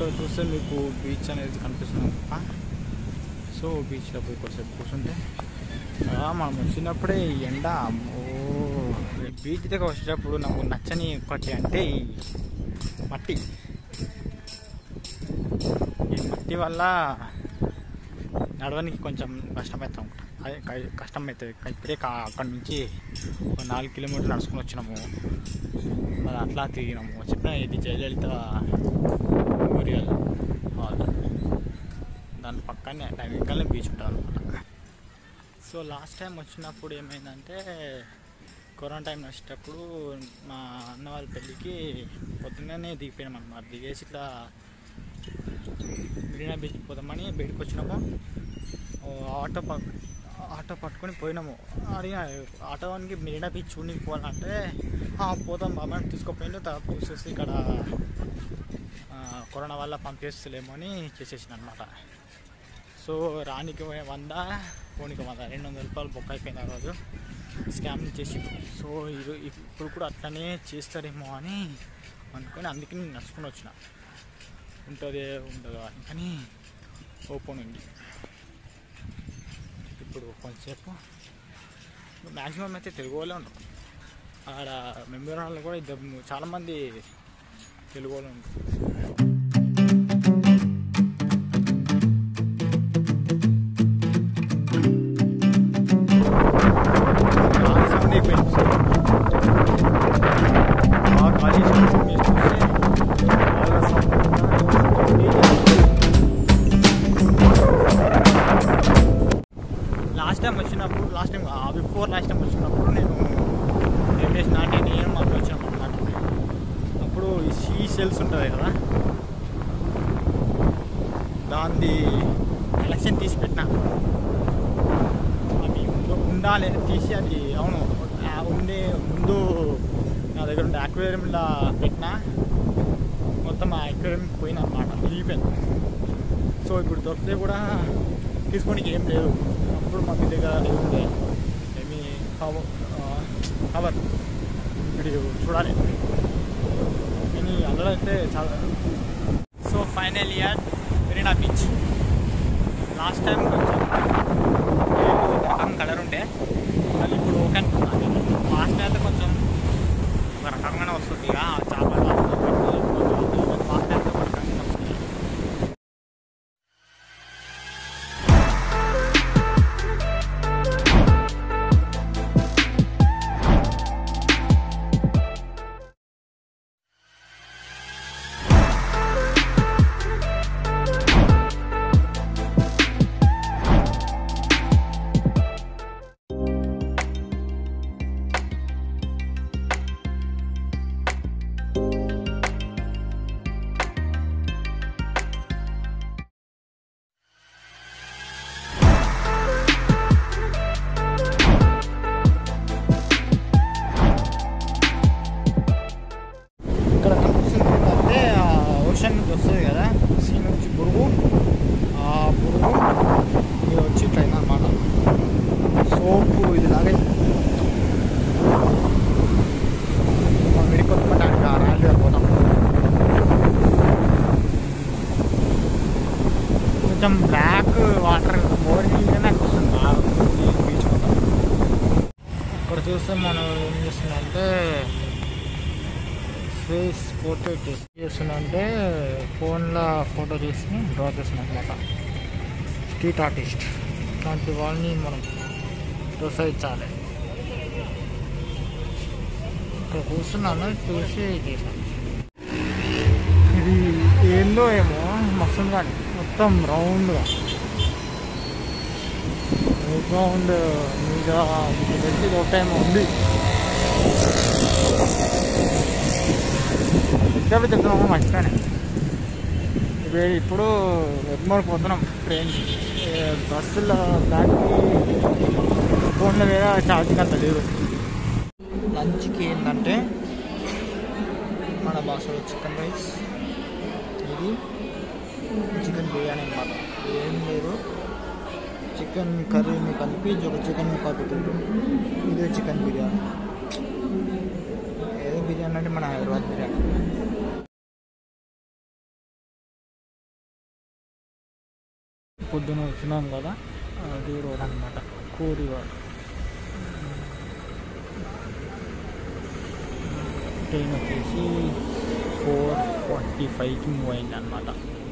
ఇక్కడ చూస్తే మీకు బీచ్ అనేది కనిపిస్తుంది ఆ? సో బీచ్లో పోయి కొద్దిసేపు కూర్చుంటే ఆ, మనం వచ్చినప్పుడే ఈ ఎండ ఓ బీచ్ దగ్గర వచ్చేటప్పుడు నాకు నచ్చని ఒకటి అంటే ఈ మట్టి ఈ మట్టి వల్ల నడవడానికి కొంచెం కష్టమవుతాం అదే క- కష్టం అవుతుంది ఇప్పుడే కా- అక్కడి నుంచి ఒక నాలుగు కిలోమీటర్లు నడుచుకుని వచ్చినాము మరి అట్లా తిరిగినాము చెప్పిన ఇది జయలలిత మెమోరియల్ హాల్ దాని పక్కనే దాని వెనకాలనే బీచ్ ఉంటుంది అనమాట సో లాస్ట్ టైం వచ్చినప్పుడు ఏమైందంటే కరోనా టైం వచ్చేటప్పుడు మా అన్న వాళ్ళ పెళ్ళికి పొద్దున్నే దిగిపోయినాం అనమాట దిగేసి ఇట్లా మెరీనా బీచ్కి పోదామని బయటకు వచ్చినాము ఓ ఆటో ప ఆటో పట్టుకొని పోయినాము అడిగిన ఆటోకి మెరీనా బీచ్ చూడడానికి పోవాలంటే "ఆ, పోదాం బాబా అని తీసుకుపోయిండు తర్వాత చూసేసి ఇక్కడ ఆ, కరోనా వల్ల పంపిస్తలేమో అని చేసేసిన అనమాట సో రానికి వంద పోనీకి వంద రెండు వందల రూపాయలు బొక్క అయిపోయింది ఆ రోజు స్కామ్ చేసి సో ఇరు- ఇప్పుడు కూడా అట్లనే చేస్తారేమో అని అనుకొని అందుకే నేను నడుచుకుని వచ్చిన ఉంటుందే ఉండదు అని కానీ ఓపెన్ ఉంది ఇప్పుడు కొంచెంసేపు మ్యాక్సిమం అయితే తెలుగు వాళ్ళే ఉంటారు ఆడ మెంబర్ కూడా ఇద్దరు చాలామంది తెలుగు వాళ్ళు ఉంటారు బాగా sound అయిపోయింది సార్. బాగా ఖాళీ చేసి మీరు చూస్తే బాగా sound లాస్ట్ టైం వచ్చినప్పుడు last time before last time వచ్చినప్పుడు నేను ఏం చేసిన అంటే నేను మాకు వచ్చినాం అనమాట అప్పుడు ఈ సీ సెల్స్ ఉంటుంది కదా దాన్ని కలెక్షన్ తీసి పెట్టిన అవి ఉందో- ఉండాలి తీసి అది అవును ఆ ఉండే ముందు నా దగ్గర ఉండే అక్వేరియంలా పెట్టిన మొత్తం ఆ అక్వేరియం పోయిన అనమాట విరిగిపోయింది సో ఇప్పుడు దొరికితే కూడా తీసుకోనికి ఏం లేదు అప్పుడు మా మీ దగ్గర ఉండే ఏమి కవర్ కవర్ ఇప్పుడు చూడాలి కానీ అందులో అయితే చాలా so final year Marina beach last time కొంచెం రకం కలర్ ఉండే మళ్ళీ ఇప్పుడు ఓకే అనుకున్నాను లాస్ట్ అయితే కొంచెం ఒక రకంగానే వస్తుంది ఇక ఆ చేపలు లాస్ట్ అయితే ఒక రకంగానే వస్తుంది ఇక్కడ కనిపిస్తుంది ఏంటంటే ఆ ఓషన్ నుంచి వస్తుంది కదా సీ నుంచి బురుగు ఆ బురుగు ఇది వచ్చి ట్రైన్ అనమాట సోపు ఇది లాగే విడికొత్తడానికి ఆ రాళ్ళు పోతాం కొంచెం బ్లాక్ వాటర్ బోరింగ్గానే అనిపిస్తుంది బాగా ఈ బీచ్ మొత్తం ఇక్కడ చూస్తే మనం ఏం చేస్తున్నామంటే ఫేస్ ఫోటో చేస్తున్నంటే ఫోన్లో ఫోటో తీసి డ్రా చేస్తున్నాం అనమాట స్ట్రీట్ ఆర్టిస్ట్ ఇట్లాంటి వాళ్ళని మనం ప్రోత్సహించాలి ఇక్కడ కూర్చున్నాను చూసి చేశాను ఇది ఏందో ఏమో మస్తు కానీ మొత్తం రౌండ్గా రౌండ్ మీద ఇది పెట్టి ఒకటేమో ఉంది ఎక్కడ చెప్తున్నామో మర్చిపోయాను ఇప్పుడు ఇప్పుడు ఎగ్మోర్ పోతున్నాం ట్రైన్ బస్సులో దానికి ఫోన్లో మీద ఛార్జింగ్ అంత లేదు లంచ్కి ఏంటంటే మన భాషలో చికెన్ రైస్ ఇది చికెన్ బిర్యానీ అన్నమాట ఏం లేదు చికెన్ కర్రీని కలిపి ఒక చికెన్ కలుపుతుంది ఇదే చికెన్ బిర్యానీ ఏదో బిర్యానీ అంటే మన హైదరాబాద్ బిర్యానీ పొద్దున వచ్చినాం కదా అది రోడ్ అనమాట కూరి రోడ్ ట్రైన్ వచ్చేసి ఫోర్ ఫార్టీ ఫైవ్కి మూవ్ అయింది అనమాట